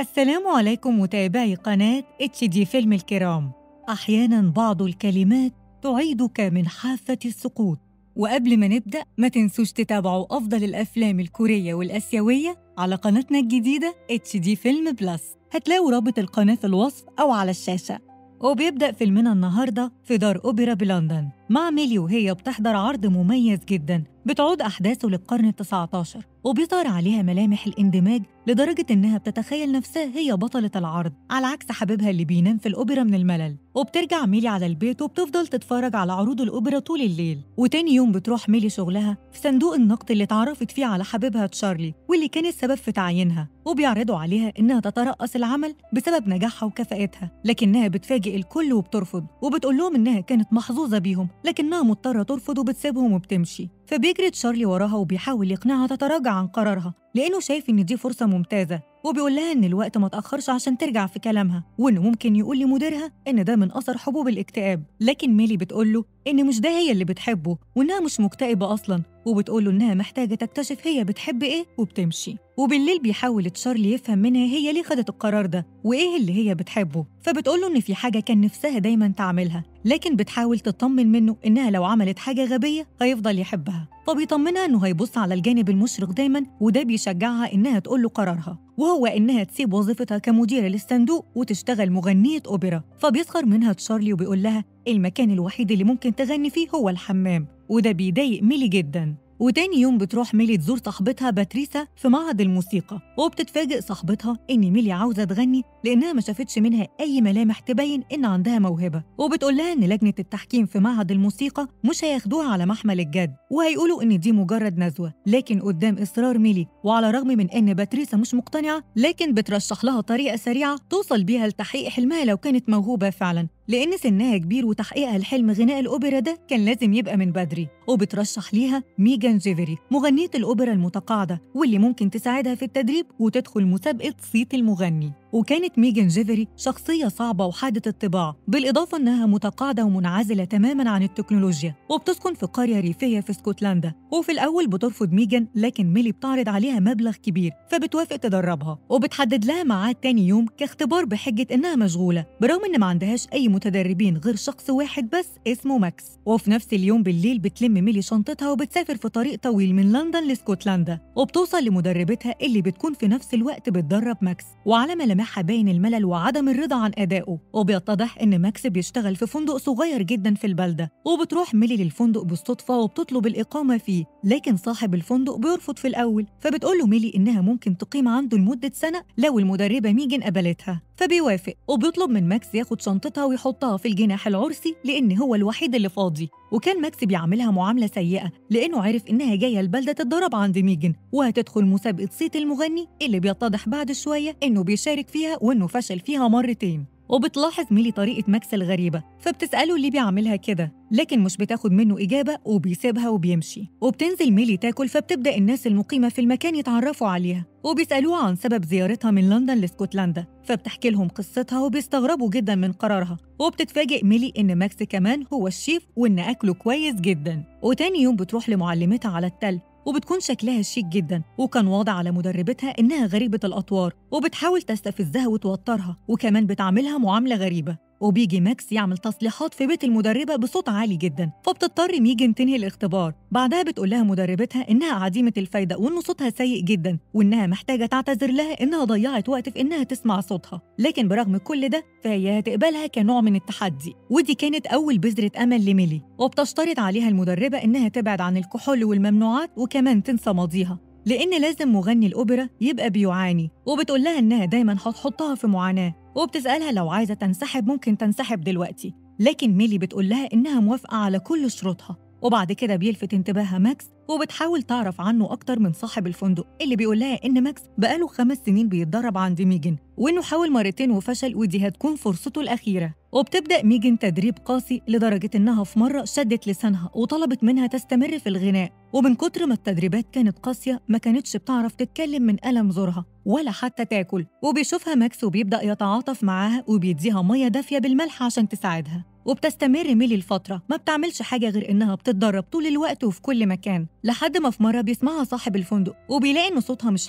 السلام عليكم متابعي قناة اتش دي فيلم الكرام أحيانا بعض الكلمات تعيدك من حافة السقوط وقبل ما نبدأ ما تنسوش تتابعوا أفضل الأفلام الكورية والأسيوية على قناتنا الجديدة اتش دي فيلم بلس هتلاقوا رابط القناة في الوصف أو على الشاشة وبيبدأ فيلمنا النهاردة في دار أوبرا بلندن مع ميلي وهي بتحضر عرض مميز جدا بتعود أحداثه للقرن التسعة عشر وبيظهر عليها ملامح الاندماج لدرجة إنها بتتخيل نفسها هي بطلة العرض على عكس حبيبها اللي بينام في الأوبرا من الملل وبترجع ميلي على البيت وبتفضل تتفرج على عروض الأوبرا طول الليل وتاني يوم بتروح ميلي شغلها في صندوق النقد اللي اتعرفت فيه على حبيبها تشارلي واللي كان السبب في تعيينها وبيعرضوا عليها إنها تترأس العمل بسبب نجاحها وكفاءتها لكنها بتفاجئ الكل وبترفض وبتقول لهم إنها كانت محظوظة بيهم لكنها مضطرة ترفض وبتسيبهم وبتمشي فبيجري تشارلي وراها وبيحاول يقنعها تتراجع عن قرارها لأنه شايف إن دي فرصة ممتازة وبيقول لها إن الوقت ما تأخرش عشان ترجع في كلامها وإنه ممكن يقول لمديرها إن ده من أثر حبوب الاكتئاب لكن ميلي بتقول له إن مش ده هي اللي بتحبه وإنها مش مكتئبة أصلا وبتقول له إنها محتاجة تكتشف هي بتحب إيه وبتمشي وبالليل بيحاول تشارلي يفهم منها هي ليه خدت القرار ده وإيه اللي هي بتحبه فبتقول له إن في حاجة كان نفسها دايما تعملها لكن بتحاول تطمن منه إنها لو عملت حاجة غبية هيفضل يحبها فبيطمنها إنه هيبص على الجانب المشرق دايما وده بيشجعها إنها تقول له قرارها وهو إنها تسيب وظيفتها كمديرة للصندوق وتشتغل مغنية أوبرا فبيسخر منها تشارلي وبيقول لها المكان الوحيد اللي ممكن تغني فيه هو الحمام وده بيضايق ميلي جدا وتاني يوم بتروح ميلي تزور صاحبتها باتريسا في معهد الموسيقى وبتتفاجئ صاحبتها إن ميلي عاوزة تغني لأنها ما شافتش منها أي ملامح تبين إن عندها موهبة وبتقول لها إن لجنة التحكيم في معهد الموسيقى مش هياخدوها على محمل الجد وهيقولوا إن دي مجرد نزوة لكن قدام إصرار ميلي وعلى الرغم من إن باتريسا مش مقتنعة لكن بترشح لها طريقة سريعة توصل بيها لتحقيق حلمها لو كانت موهوبة فعلا لأن سنها كبير وتحقيقها لحلم غناء الأوبرا ده كان لازم يبقى من بدري وبترشح ليها ميجان جيفري مغنية الأوبرا المتقاعدة واللي ممكن تساعدها في التدريب وتدخل مسابقة صيت المغني وكانت ميجان جيفري شخصية صعبة وحادة الطباع بالإضافة أنها متقاعدة ومنعزلة تماما عن التكنولوجيا وبتسكن في قرية ريفية في اسكتلندا وفي الأول بترفض ميجان لكن ميلي بتعرض عليها مبلغ كبير فبتوافق تدربها وبتحدد لها ميعاد تاني يوم كاختبار بحجة إنها مشغولة برغم إن ما عندهاش أي متدربين غير شخص واحد بس اسمه ماكس وفي نفس اليوم بالليل بتلم ميلي شنطتها وبتسافر في طريق طويل من لندن لاسكتلندا وبتوصل لمدربتها اللي بتكون في نفس الوقت بتدرب ماكس وعلى ملامحها باين الملل وعدم الرضا عن أدائه وبيتضح إن ماكس بيشتغل في فندق صغير جدا في البلدة وبتروح ميلي للفندق بالصدفة وبتطلب الإقامة فيه لكن صاحب الفندق بيرفض في الأول فبتقول له ميلي إنها ممكن تقيم عنده لمدة سنة لو المدربة ميجن قبلتها فبيوافق وبيطلب من ماكس ياخد شنطتها ويحطها في الجناح العرسي لأن هو الوحيد اللي فاضي وكان ماكس بيعملها معاملة سيئة لأنه عرف إنها جاية البلدة تتدرب عند ميجن وهتدخل مسابقة صيت المغني اللي بيتضح بعد شوية إنه بيشارك فيها وإنه فشل فيها مرتين وبتلاحظ ميلي طريقة ماكس الغريبة فبتسأله ليه بيعملها كده لكن مش بتاخد منه إجابة وبيسيبها وبيمشي وبتنزل ميلي تاكل فبتبدأ الناس المقيمة في المكان يتعرفوا عليها وبيسألوها عن سبب زيارتها من لندن لاسكتلندا فبتحكي لهم قصتها وبيستغربوا جدا من قرارها وبتتفاجئ ميلي إن ماكس كمان هو الشيف وإن أكله كويس جدا وتاني يوم بتروح لمعلمتها على التل وبتكون شكلها شيك جدا وكان واضح على مدربتها إنها غريبة الأطوار وبتحاول تستفزها وتوترها وكمان بتعاملها معاملة غريبة وبيجي ماكس يعمل تصليحات في بيت المدربة بصوت عالي جدا فبتضطر ميجن تنهي الاختبار بعدها بتقول لها مدربتها إنها عديمة الفايدة وإن صوتها سيء جدا وإنها محتاجة تعتذر لها إنها ضيعت وقت في إنها تسمع صوتها لكن برغم كل ده فهي هتقبلها كنوع من التحدي ودي كانت أول بذرة أمل لميلي وبتشترط عليها المدربة إنها تبعد عن الكحول والممنوعات وكمان تنسى ماضيها لأن لازم مغني الأوبرا يبقى بيعاني وبتقول لها إنها دايما هتحطها في معاناة وبتسألها لو عايزة تنسحب ممكن تنسحب دلوقتي لكن ميلي بتقول لها إنها موافقة على كل شروطها وبعد كده بيلفت انتباهها ماكس وبتحاول تعرف عنه أكتر من صاحب الفندق اللي بيقول لها إن ماكس بقاله خمس سنين بيتدرب عند ميجن وإنه حاول مرتين وفشل ودي هتكون فرصته الأخيرة وبتبدأ ميجن تدريب قاسي لدرجة إنها في مرة شدت لسانها وطلبت منها تستمر في الغناء ومن كتر ما التدريبات كانت قاسية ما كانتش بتعرف تتكلم من ألم زورها ولا حتى تاكل وبيشوفها ماكس وبيبدأ يتعاطف معاها وبيديها مية دافية بالملح عشان تساعدها وبتستمر ميلي الفترة ما بتعملش حاجة غير إنها بتتدرب طول الوقت وفي كل مكان لحد ما في مرة بيسمعها صاحب الفندق وبيلاقي إن صوتها مش حلو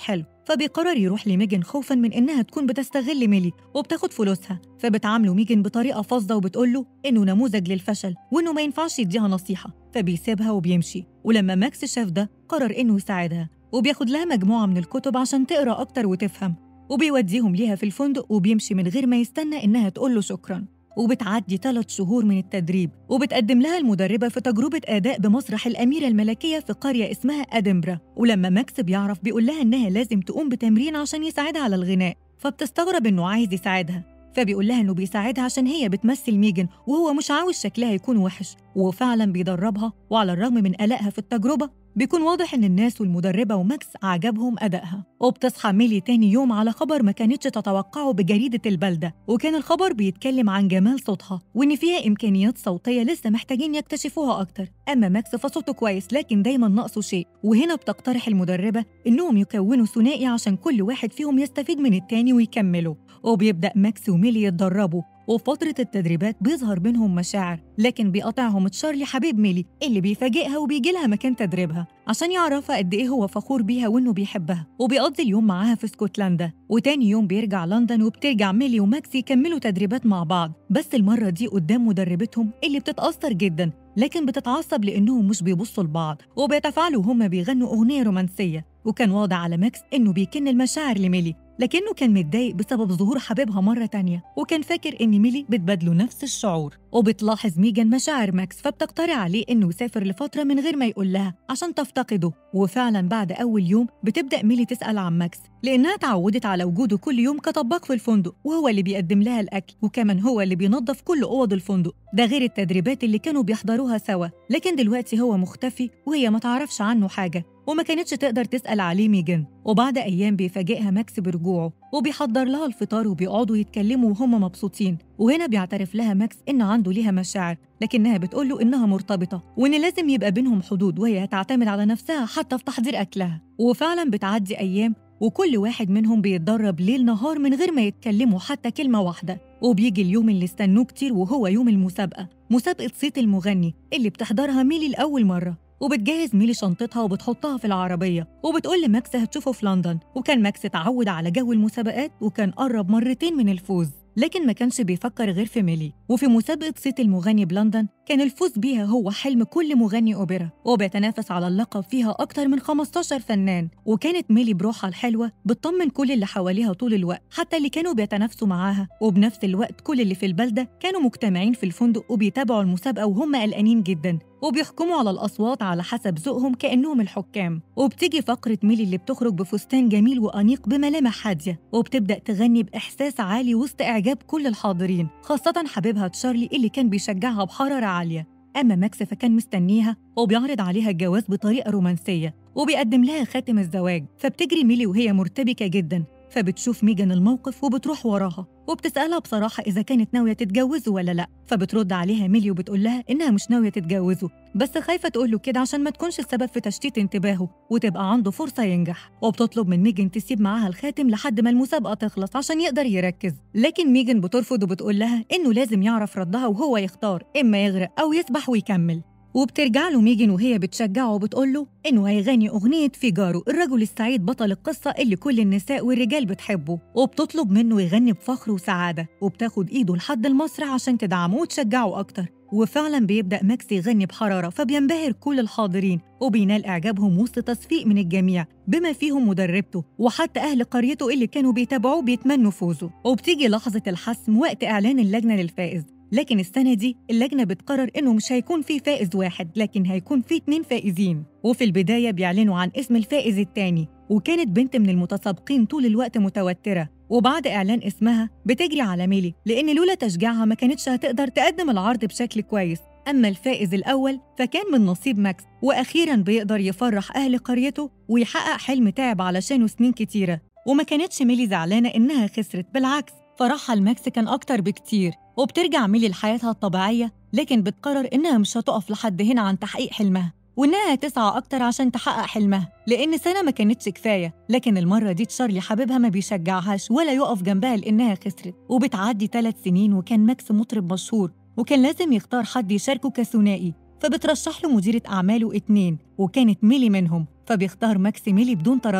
فبيقرر يروح لميجن خوفا من إنها تكون بتستغل ميلي وبتاخد فلوسها فبتعامله ميجن بطريقة فظة وبتقول له إنه نموذج للفشل وإنه ما ينفعش يديها نصيحة فبيسيبها وبيمشي ولما ماكس شاف ده قرر إنه يساعدها وبياخد لها مجموعة من الكتب عشان تقرأ أكتر وتفهم وبيوديهم ليها في الفندق وبيمشي من غير ما يستنى إنها تقول له شكرا وبتعدي ثلاث شهور من التدريب وبتقدم لها المدربة في تجربة أداء بمسرح الأميرة الملكية في قرية اسمها أدنبرا ولما ماكس بيعرف بيقول لها إنها لازم تقوم بتمرين عشان يساعدها على الغناء فبتستغرب إنه عايز يساعدها فبيقول لها إنه بيساعدها عشان هي بتمثل ميجن وهو مش عاوز شكلها يكون وحش وفعلا بيدربها وعلى الرغم من قلقها في التجربة بيكون واضح إن الناس والمدربة وماكس عجبهم أدائها وبتصحى ميلي تاني يوم على خبر ما كانتش تتوقعه بجريدة البلدة وكان الخبر بيتكلم عن جمال صوتها وإن فيها إمكانيات صوتية لسه محتاجين يكتشفوها أكتر أما ماكس فصوته كويس لكن دايما ناقصه شيء وهنا بتقترح المدربة إنهم يكونوا ثنائي عشان كل واحد فيهم يستفيد من التاني ويكملوا وبيبدأ ماكس وميلي يتدربوا وفترة التدريبات بيظهر بينهم مشاعر لكن بيقطعهم تشارلي حبيب ميلي اللي بيفاجئها وبيجي لها مكان تدريبها عشان يعرفها قد ايه هو فخور بيها وانه بيحبها وبيقضي اليوم معاها في اسكتلندا وتاني يوم بيرجع لندن وبترجع ميلي وماكس يكملوا تدريبات مع بعض بس المرة دي قدام مدربتهم اللي بتتأثر جدا لكن بتتعصب لانهم مش بيبصوا لبعض وبيتفاعلوا وهما بيغنوا اغنيه رومانسيه وكان واضح على ماكس انه بيكن المشاعر لميلي لكنه كان متضايق بسبب ظهور حبيبها مرة تانية وكان فاكر إن ميلي بتبادله نفس الشعور وبتلاحظ ميجان مشاعر ماكس فبتقترح عليه إنه يسافر لفترة من غير ما يقول لها عشان تفتقده وفعلا بعد أول يوم بتبدأ ميلي تسأل عن ماكس لأنها اتعودت على وجوده كل يوم كطباخ في الفندق وهو اللي بيقدم لها الأكل وكمان هو اللي بينظف كل أوض الفندق ده غير التدريبات اللي كانوا بيحضروها سوا لكن دلوقتي هو مختفي وهي ما تعرفش عنه حاجة وما كانتش تقدر تسأل عليه ميجن وبعد أيام بيفاجئها ماكس برجوعه وبيحضر لها الفطار وبيقعدوا يتكلموا وهم مبسوطين وهنا بيعترف لها ماكس إن عنده ليها مشاعر لكنها بتقول له إنها مرتبطة وإن لازم يبقى بينهم حدود وهي هتعتمد على نفسها حتى في تحضير أكلها وفعلا بتعدي أيام وكل واحد منهم بيتدرب ليل نهار من غير ما يتكلموا حتى كلمة واحدة وبيجي اليوم اللي استنوه كتير وهو يوم المسابقة مسابقة صيت المغني اللي بتحضرها ميلي لأول مرة وبتجهز ميلي شنطتها وبتحطها في العربية وبتقول لماكس هتشوفه في لندن وكان ماكس اتعود على جو المسابقات وكان قرب مرتين من الفوز لكن ما كانش بيفكر غير في ميلي وفي مسابقة صيت المغني بلندن كان الفوز بيها هو حلم كل مغني أوبرا وبيتنافس على اللقب فيها أكتر من 15 فنان وكانت ميلي بروحها الحلوة بتطمن كل اللي حواليها طول الوقت حتى اللي كانوا بيتنافسوا معاها وبنفس الوقت كل اللي في البلدة كانوا مجتمعين في الفندق وبيتابعوا المسابقة وهم قلقانين جدا وبيحكموا على الأصوات على حسب ذوقهم كأنهم الحكام وبتيجي فقرة ميلي اللي بتخرج بفستان جميل وأنيق بملامح هادية وبتبدأ تغني بإحساس عالي وسط إعجاب كل الحاضرين خاصة حبيبها تشارلي اللي كان بيشجعها بحرارة عالية أما ماكس فكان مستنيها وبيعرض عليها الجواز بطريقة رومانسية وبيقدم لها خاتم الزواج فبتجري ميلي وهي مرتبكة جدا فبتشوف ميجان الموقف وبتروح وراها وبتسألها بصراحة إذا كانت ناوية تتجوزه ولا لأ فبترد عليها ميلي وبتقول لها إنها مش ناوية تتجوزه بس خايفة تقول له كده عشان ما تكونش السبب في تشتيت انتباهه وتبقى عنده فرصة ينجح وبتطلب من ميجن تسيب معاها الخاتم لحد ما المسابقة تخلص عشان يقدر يركز لكن ميجن بترفض وبتقول لها إنه لازم يعرف ردها وهو يختار إما يغرق أو يسبح ويكمل وبترجع له ميجن وهي بتشجعه وبتقول له إنه هيغني أغنية فيجارو الرجل السعيد بطل القصة اللي كل النساء والرجال بتحبه وبتطلب منه يغني بفخر وسعادة وبتاخد إيده لحد المسرح عشان تدعمه وتشجعه أكتر وفعلا بيبدأ ماكس يغني بحرارة فبينبهر كل الحاضرين وبينال إعجابهم وسط تصفيق من الجميع بما فيهم مدربته وحتى أهل قريته اللي كانوا بيتابعوه بيتمنوا فوزه وبتيجي لحظة الحسم وقت إعلان اللجنة للفائز لكن السنة دي اللجنة بتقرر إنه مش هيكون في فائز واحد لكن هيكون في اتنين فائزين وفي البداية بيعلنوا عن اسم الفائز التاني وكانت بنت من المتسابقين طول الوقت متوترة وبعد إعلان اسمها بتجري على ميلي لأن لولا تشجيعها ما كانتش هتقدر تقدم العرض بشكل كويس أما الفائز الأول فكان من نصيب ماكس وأخيرا بيقدر يفرح أهل قريته ويحقق حلم تعب علشانه سنين كتيرة وما كانتش ميلي زعلانة إنها خسرت بالعكس فرحها لماكس كان أكتر بكتير وبترجع ميلي لحياتها الطبيعية لكن بتقرر إنها مش هتقف لحد هنا عن تحقيق حلمها وإنها هتسعى أكتر عشان تحقق حلمها لأن سنة ما كانتش كفاية لكن المرة دي تشارلي حبيبها ما بيشجعهاش ولا يقف جنبها لأنها خسرت وبتعدي ثلاث سنين وكان ماكس مطرب مشهور وكان لازم يختار حد يشاركه كثنائي فبترشح له مديرة أعماله اتنين وكانت ميلي منهم فبيختار ماكس ميلي بدون تردد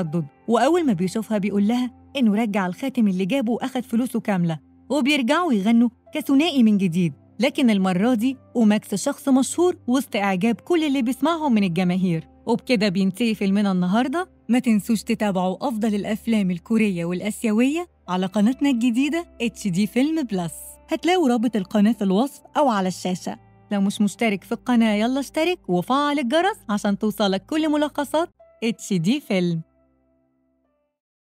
وأول ما بيشوفها بيقول لها إنه رجع الخاتم اللي جابه وأخد فلوسه كاملة وبيرجعوا يغنوا كثنائي من جديد لكن المرة دي وماكس شخص مشهور وسط إعجاب كل اللي بيسمعهم من الجماهير وبكده بينتهي فيلمنا النهاردة ما تنسوش تتابعوا أفضل الأفلام الكورية والآسيوية على قناتنا الجديدة اتش دي فيلم بلس هتلاقوا رابط القناة في الوصف أو على الشاشة لو مش مشترك في القناة يلا اشترك وفعل الجرس عشان توصلك كل ملخصات اتش دي فيلم